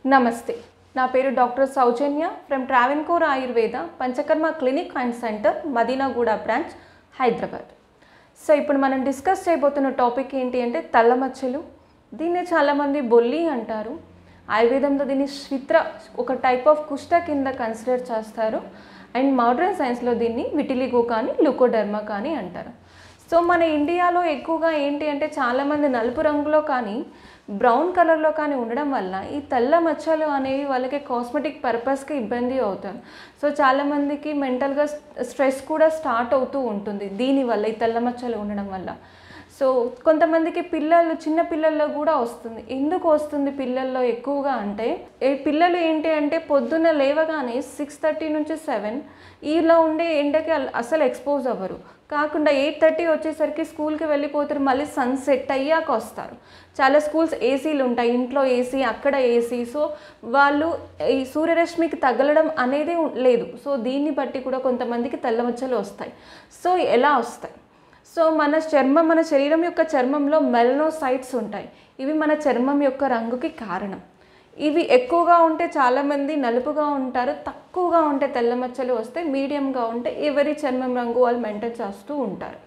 నమస్తే నా పేరు doctor Soujanya from Travancore Ayurveda Panchakarma clinic and centre Madinaguda branch Hyderabad so ఇప్పుడు మనం డిస్కస్ చేయబోతున్న టాపిక్ ఏంటి అంటే తల్లమచ్చలు దీన్ని చాలామంది బొల్లి అంటారు ఆయుర్వేదంలో దీన్ని శ్విత్ర ఒక టైప్ ఆఫ్ కుష్ట కింద కన్సిడర్ చేస్తారు అండ్ మోడర్న్ సైన్స్లో దీన్ని విటిలిగో కానీ లుకోడర్మా కానీ అంటారు సో మన ఇండియాలో ఎక్కువగా ఏంటి అంటే చాలామంది నలుపు రంగులో కానీ బ్రౌన్ కలర్లో కానీ ఉండడం వల్ల ఈ తెల్ల మచ్చలు అనేవి వాళ్ళకి కాస్మెటిక్ పర్పస్కి ఇబ్బంది అవుతారు సో చాలామందికి మెంటల్గా స్ట్రెస్ కూడా స్టార్ట్ అవుతూ ఉంటుంది దీనివల్ల ఈ తెల్ల మచ్చలు ఉండడం వల్ల సో కొంతమందికి పిల్లలు చిన్న పిల్లల్లో కూడా వస్తుంది ఎందుకు వస్తుంది పిల్లల్లో ఎక్కువగా అంటే ఈ పిల్లలు ఏంటి అంటే పొద్దున్న లేవగానే సిక్స్ థర్టీ నుంచి సెవెన్ ఈలో ఉండే ఎండకి అల్- అసలు ఎక్స్పోజ్ అవ్వరు కాకుండా ఎయిట్ థర్టీ వచ్చేసరికి స్కూల్కి వెళ్ళిపోతారు మళ్ళీ సన్ సెట్ అయ్యాక వస్తారు చాలా స్కూల్స్ ఏసీలు ఉంటాయి ఇంట్లో ఏసీ అక్కడ ఏసీ సో వాళ్ళు ఈ సూర్యరశ్మికి తగలడం అనేది ఉ- లేదు సో దీన్ని బట్టి కూడా కొంతమందికి తెల్లమచ్చలు వస్తాయి సో ఎలా వస్తాయి సో మన చర్మం మన శరీరం యొక్క చర్మంలో మెలనోసైట్స్ ఉంటాయి ఇవి మన చర్మం యొక్క రంగుకి కారణం ఇవి ఎక్కువగా ఉంటే చాలామంది నలుపుగా ఉంటారు తక్కువగా ఉంటే తెల్ల మచ్చలు వస్తే మీడియంగా ఉంటే ఎవరి చర్మం రంగు వాళ్ళు మెయింటైన్ చేస్తూ ఉంటారు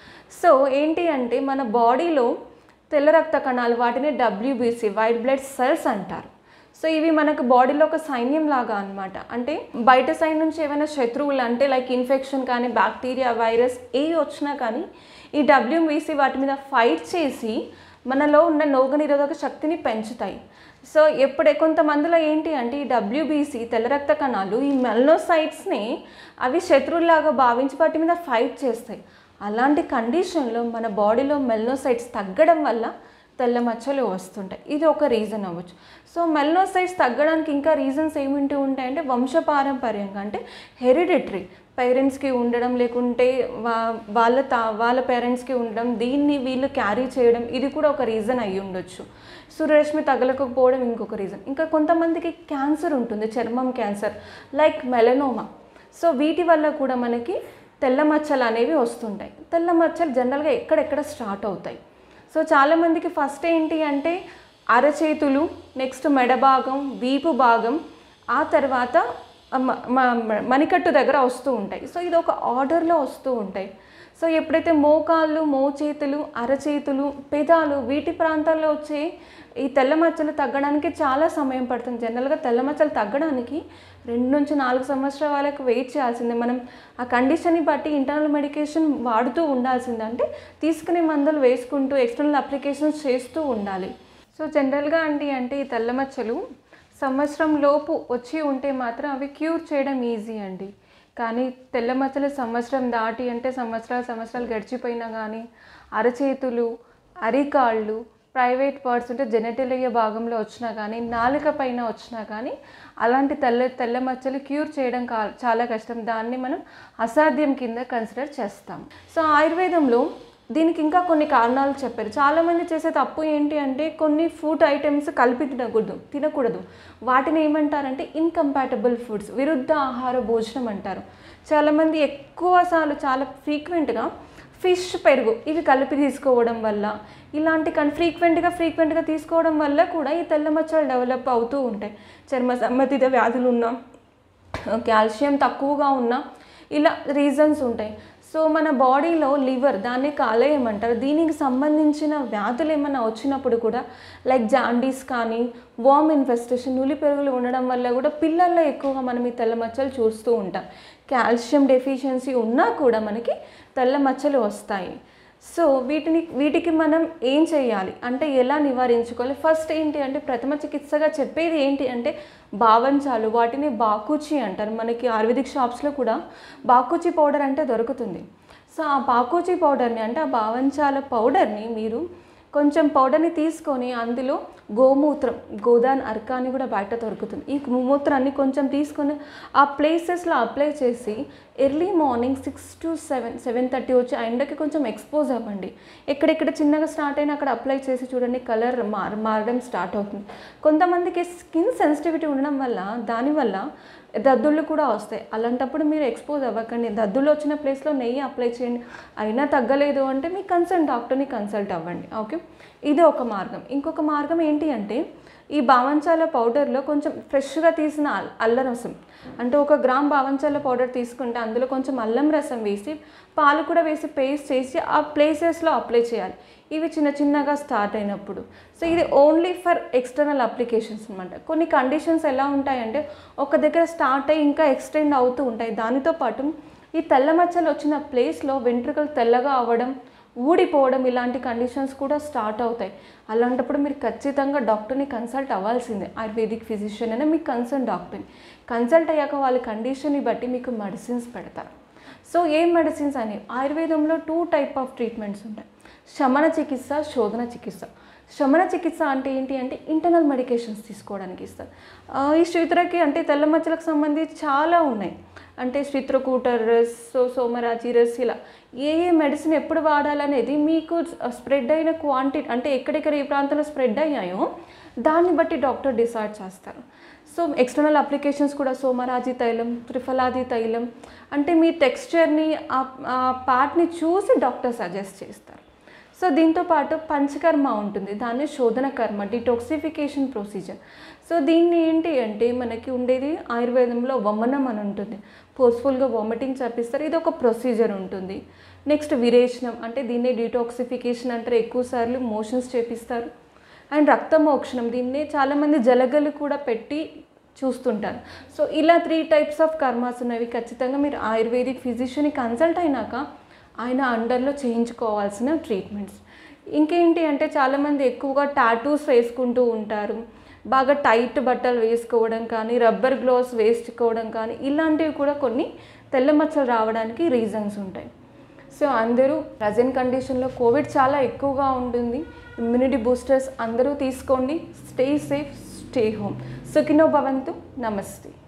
సో ఏంటి అంటే మన బాడీలో తెల్ల రక్త కణాలు వాటిని డబ్ల్యూబీసీ వైట్ బ్లడ్ సెల్స్ అంటారు సో ఇవి మనకు బాడీలో ఒక సైన్యం లాగా అనమాట అంటే బయట సైడ్ నుంచి ఏమైనా శత్రువులు అంటే లైక్ ఇన్ఫెక్షన్ కానీ బ్యాక్టీరియా వైరస్ ఏవి వచ్చినా కానీ ఈ డబ్ల్యూబీసీ వాటి మీద ఫైట్ చేసి మనలో ఉన్న రోగ నిరోధక శక్తిని పెంచుతాయి సో ఎప్పుడే కొంతమందిలో ఏంటి అంటే ఈ డబ్ల్యూబీసీ తెల్ల రక్త కణాలు ఈ మెల్నోసైట్స్ని అవి శత్రువులాగా భావించి వాటి మీద ఫైట్ చేస్తాయి అలాంటి కండిషన్లో మన బాడీలో మెల్నోసైట్స్ తగ్గడం వల్ల తెల్ల మచ్చలు వస్తుంటాయి ఇది ఒక రీజన్ అవ్వచ్చు సో మెల్నోసైట్స్ తగ్గడానికి ఇంకా రీజన్స్ ఏమిటి ఉంటాయంటే వంశపారంపర్యంగా అంటే హెరిడిటరీ పేరెంట్స్కి ఉండడం లేకుంటే వా వాళ్ళ తా వాళ్ళ పేరెంట్స్కి ఉండడం దీన్ని వీళ్ళు క్యారీ చేయడం ఇది కూడా ఒక రీజన్ అయి ఉండొచ్చు సూర్యరశ్మి తగలకపోవడం ఇంకొక రీజన్ ఇంకా కొంతమందికి క్యాన్సర్ ఉంటుంది చర్మం క్యాన్సర్ లైక్ మెలనోమా సో వీటి వల్ల కూడా మనకి తెల్ల మచ్చలు అనేవి వస్తుంటాయి తెల్ల మచ్చలు జనరల్గా ఎక్కడెక్కడ స్టార్ట్ అవుతాయి సో చాలామందికి ఫస్ట్ ఏంటి అంటే అరచేతులు నెక్స్ట్ మెడ భాగం వీపు భాగం ఆ తర్వాత మ- మ- మణికట్టు దగ్గర వస్తూ ఉంటాయి సో ఇది ఒక ఆర్డర్లో వస్తూ ఉంటాయి సో ఎప్పుడైతే మోకాళ్ళు మోచేతులు అరచేతులు పెదాలు వీటి ప్రాంతాల్లో వచ్చే ఈ తెల్ల మచ్చలు తగ్గడానికి చాలా సమయం పడుతుంది జనరల్గా తెల్ల మచ్చలు తగ్గడానికి రెండు నుంచి నాలుగు సంవత్సరాల వాళ్ళకి వెయిట్ చేయాల్సిందే మనం ఆ కండిషన్ని బట్టి ఇంటర్నల్ మెడికేషన్ వాడుతూ ఉండాల్సిందే అంటే తీసుకునే మందులు వేసుకుంటూ ఎక్స్టర్నల్ అప్లికేషన్స్ చేస్తూ ఉండాలి సో జనరల్గా అండి అంటే ఈ తెల్ల మచ్చలు సంవత్సరం లోపు వచ్చి ఉంటే మాత్రం అవి క్యూర్ చేయడం ఈజీ అండి కానీ తెల్ల మచ్చలు సంవత్సరం దాటి అంటే సంవత్సరాలు సంవత్సరాలు గడిచిపోయినా కానీ అరచేతులు అరికాళ్ళు ప్రైవేట్ పార్ట్స్ అంటే జెనటలియ భాగంలో వచ్చినా కానీ నాలుక పైన వచ్చినా కానీ అలాంటి తెల్ల తెల్ల మచ్చలు క్యూర్ చేయడం కా చాలా కష్టం దాన్ని మనం అసాధ్యం కింద కన్సిడర్ చేస్తాం సో ఆయుర్వేదంలో దీనికి ఇంకా కొన్ని కారణాలు చెప్పారు చాలామంది చేసే తప్పు ఏంటి అంటే కొన్ని ఫుడ్ ఐటమ్స్ కలిపి తినకూడదు తినకూడదు వాటిని ఏమంటారంటే ఇన్కంపాటబుల్ ఫుడ్స్ విరుద్ధ ఆహార భోజనం అంటారు చాలామంది ఎక్కువ సార్లు చాలా ఫ్రీక్వెంట్గా ఫిష్ పెరుగు ఇవి కలిపి తీసుకోవడం వల్ల ఇలాంటి కన్ ఫ్రీక్వెంట్గా ఫ్రీక్వెంట్గా తీసుకోవడం వల్ల కూడా ఈ తెల్ల మచ్చలు డెవలప్ అవుతూ ఉంటాయి చర్మ సంబంధిత వ్యాధులు ఉన్నా కాల్షియం తక్కువగా ఉన్నా ఇలా రీజన్స్ ఉంటాయి సో మన బాడీలో లివర్ దాన్ని కాలేయం అంటారు దీనికి సంబంధించిన వ్యాధులు ఏమైనా వచ్చినప్పుడు కూడా లైక్ జాండీస్ కానీ వామ్ ఇన్ఫెస్టేషన్ నులి పెరుగులు ఉండడం వల్ల కూడా పిల్లల్లో ఎక్కువగా మనం ఈ తెల్ల మచ్చలు చూస్తూ ఉంటాం కాల్షియం డెఫిషియన్సీ ఉన్నా కూడా మనకి తెల్ల మచ్చలు వస్తాయి సో వీటిని వీటికి మనం ఏం చేయాలి అంటే ఎలా నివారించుకోవాలి ఫస్ట్ ఏంటి అంటే ప్రథమ చికిత్సగా చెప్పేది ఏంటి అంటే భావంచాలు వాటిని బాకూచి అంటారు మనకి ఆయుర్వేదిక్ షాప్స్లో కూడా బాకూచి పౌడర్ అంటే దొరుకుతుంది సో ఆ బాకూచి పౌడర్ని అంటే ఆ భావంచాల పౌడర్ని మీరు కొంచెం పౌడర్ని తీసుకొని అందులో గోమూత్రం గోదాన్ అర్క అని కూడా బయట దొరుకుతుంది ఈ మూత్రాన్ని కొంచెం తీసుకొని ఆ ప్లేసెస్లో అప్లై చేసి early morning six to seven seven thirty వచ్చి ఆ ఎండకి కొంచెం ఎక్స్పోజ్ అవ్వండి ఎక్కడెక్కడ చిన్నగా స్టార్ట్ అయినా అక్కడ అప్లై చేసి చూడండి కలర్ మార మారడం స్టార్ట్ అవుతుంది కొంతమందికి స్కిన్ సెన్సిటివిటీ ఉండడం వల్ల దానివల్ల దద్దుళ్ళు కూడా వస్తాయి అలాంటప్పుడు మీరు ఎక్స్పోజ్ అవ్వకండి దద్దులు వచ్చిన ప్లేస్లో నెయ్యి అప్లై చేయండి అయినా తగ్గలేదు అంటే మీ కన్సల్ట్ డాక్టర్ని కన్సల్ట్ అవ్వండి ఓకే ఇది ఒక మార్గం ఇంకొక మార్గం ఏంటి అంటే ఈ బావంచాల పౌడర్లో కొంచెం ఫ్రెష్గా తీసిన అల్- అల్లం రసం అంటే ఒక గ్రామ్ బావంచాల పౌడర్ తీసుకుంటే అందులో కొంచెం అల్లం రసం వేసి పాలు కూడా వేసి పేస్ట్ చేసి ఆ ప్లేసెస్లో అప్లై చేయాలి ఇవి చిన్న చిన్నగా స్టార్ట్ అయినప్పుడు సో ఇది ఓన్లీ ఫర్ ఎక్స్టర్నల్ అప్లికేషన్స్ అనమాట కొన్ని కండిషన్స్ ఎలా ఉంటాయంటే ఒక దగ్గర స్టార్ట్ అయ్యి ఇంకా ఎక్స్టెండ్ అవుతూ ఉంటాయి దానితో పాటు ఈ తెల్ల మచ్చలు వచ్చిన ప్లేస్లో వెంట్రుకలు తెల్లగా అవ్వడం ఊడిపోవడం ఇలాంటి కండిషన్స్ కూడా స్టార్ట్ అవుతాయి అలాంటప్పుడు మీరు ఖచ్చితంగా డాక్టర్ని కన్సల్ట్ అవ్వాల్సిందే ఆయుర్వేదిక్ ఫిజిషియన్ అయినా మీకు కన్సర్న్ డాక్టర్ని కన్సల్ట్ అయ్యాక వాళ్ళ కండిషన్ని బట్టి మీకు మెడిసిన్స్ పెడతారు సో ఏం మెడిసిన్స్ అని ఆయుర్వేదంలో టూ టైప్ ఆఫ్ ట్రీట్మెంట్స్ ఉంటాయి శమన చికిత్స శోధన చికిత్స శమన చికిత్స అంటే ఏంటి అంటే ఇంటర్నల్ మెడికేషన్స్ తీసుకోవడానికి ఇస్తారు ఆ, ఈ శ్రీత్రకి అంటే తెల్ల మచ్చలకు సంబంధించి చాలా ఉన్నాయి అంటే శ్రీత్రకూటర్ రస్ సో సోమరాజి రస్ ఇలా ఏ ఏ మెడిసిన్ ఎప్పుడు వాడాలనేది మీకు స్ప్రెడ్ అయిన క్వాంటిటీ అంటే ఎక్కడెక్కడ ఏ ప్రాంతంలో స్ప్రెడ్ అయ్యాయో దాన్ని బట్టి డాక్టర్ డిసైడ్ చేస్తారు సో ఎక్స్టర్నల్ అప్లికేషన్స్ కూడా సోమరాజి తైలం త్రిఫలాది తైలం అంటే మీ టెక్స్చర్ని ఆ పార్ట్ని చూసి డాక్టర్ సజెస్ట్ చేస్తారు సో దీంతో పాటు పంచకర్మ ఉంటుంది దాన్ని శోధన కర్మ డిటాక్సిఫికేషన్ ప్రొసీజర్ సో దీన్ని ఏంటి అంటే మనకి ఉండేది ఆయుర్వేదంలో వమనం అని ఉంటుంది ఫోర్స్ఫుల్గా వామిటింగ్ చప్పిస్తారు ఇది ఒక ప్రొసీజర్ ఉంటుంది నెక్స్ట్ విరేచనం అంటే దీన్నే డిటాక్సిఫికేషన్ అంటారు ఎక్కువ సార్లు మోషన్స్ చేపిస్తారు అండ్ రక్తమోక్షణం దీన్నే చాలామంది జలగలు కూడా పెట్టి చూస్తుంటారు సో ఇలా త్రీ టైప్స్ ఆఫ్ కర్మాస్ ఉన్నవి ఖచ్చితంగా మీరు ఆయుర్వేదిక్ ఫిజిషియన్ని కన్సల్ట్ అయినాక ఆయన అండర్లో చేయించుకోవాల్సిన ట్రీట్మెంట్స్ ఇంకేంటి అంటే చాలామంది ఎక్కువగా టాటూస్ వేసుకుంటూ ఉంటారు బాగా టైట్ బట్టలు వేసుకోవడం కానీ రబ్బర్ గ్లోవ్స్ వేసుకోవడం కానీ ఇలాంటివి కూడా కొన్ని తెల్ల మచ్చలు రావడానికి రీజన్స్ ఉంటాయి సో అందరూ ప్రజెంట్ కండిషన్లో కోవిడ్ చాలా ఎక్కువగా ఉంటుంది ఇమ్యూనిటీ బూస్టర్స్ అందరూ తీసుకోండి స్టే సేఫ్ స్టే హోమ్ సుఖినో భవంతు నమస్తే